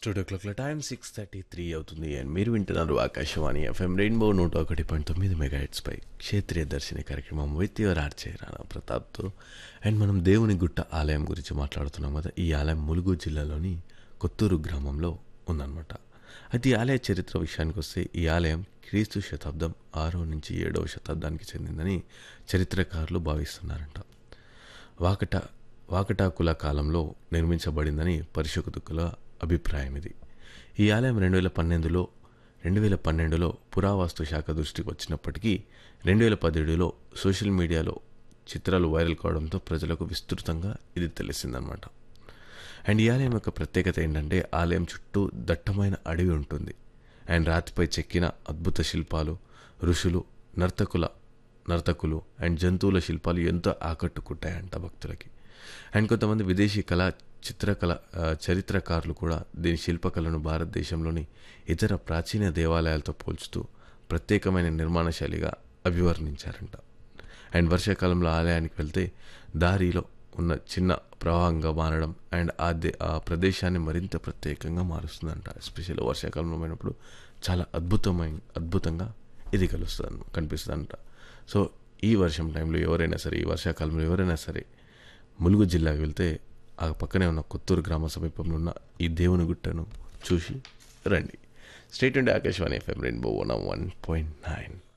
studio క్లాక్ల time six thirty three అవుతుంది and మీరు వింటున్నారు ఆకాశవాణి ఎఫ్ఎం రెయిన్బో నూట ఒకటి పాయింట్ తొమ్మిది మెగా పై క్షేత్రీయ దర్శిని కార్యక్రమం విత్ యువర్ ఆర్చే రాణా ప్రతాప్తో అండ్ మనం దేవుని గుట్ట ఆలయం గురించి మాట్లాడుతున్నాం కదా ఈ ఆలయం ములుగు జిల్లాలోని కొత్తూరు గ్రామంలో ఉందన్నమాట అయితే ఈ ఆలయ చరిత్ర విషయానికి వస్తే ఈ ఆలయం క్రీస్తు శతాబ్దం ఆరో నుంచి ఏడవ శతాబ్దానికి చెందిందని చరిత్రకారులు భావిస్తున్నారంట వాకట వాకటాకుల కాలంలో నిర్మించబడిందని పరిశోధకుల అభిప్రాయం ఇది ఈ ఆలయం రెండు వేల పన్నెండులో రెండు వేల పన్నెండులో పురావస్తు శాఖ దృష్టికి వచ్చినప్పటికీ రెండు వేల పదిహేడులో సోషల్ మీడియాలో చిత్రాలు వైరల్ కావడంతో ప్రజలకు విస్తృతంగా ఇది తెలిసిందనమాట అండ్ ఈ ఆలయం యొక్క ప్రత్యేకత ఏంటంటే ఆలయం చుట్టూ దట్టమైన అడవి ఉంటుంది అండ్ రాతిపై చెక్కిన అద్భుత శిల్పాలు ఋషులు నర్తకుల నర్తకులు అండ్ జంతువుల శిల్పాలు ఎంతో ఆకట్టుకుంటాయంట భక్తులకి అండ్ కొంతమంది విదేశీ కళా చిత్రకళ ఆ, చరిత్రకారులు కూడా దీని శిల్పకళను భారతదేశంలోని ఇతర ప్రాచీన దేవాలయాలతో పోల్చుతూ ప్రత్యేకమైన నిర్మాణ శైలిగా అభివర్ణించారంట అండ్ వర్షాకాలంలో ఆలయానికి వెళ్తే దారిలో ఉన్న చిన్న ప్రవాహంగా మారడం అండ్ ఆ దే ఆ ప్రదేశాన్ని మరింత ప్రత్యేకంగా మారుస్తుందంట ఎస్పెషల్లీ వర్షాకాలంలో పోయినప్పుడు చాలా అద్భుతమైన అద్భుతంగా ఇది కలుస్తుంది కనిపిస్తుందంట సో ఈ వర్షం టైంలో ఎవరైనా సరే ఈ వర్షాకాలంలో ఎవరైనా సరే ములుగు జిల్లాకి వెళ్తే ఆ పక్కనే ఉన్న కొత్తూరు గ్రామ సమీపంలో ఉన్న ఈ దేవుని గుట్టను చూసి రండి స్టేట్ నుండి Akashvani FM rainbow one one point nine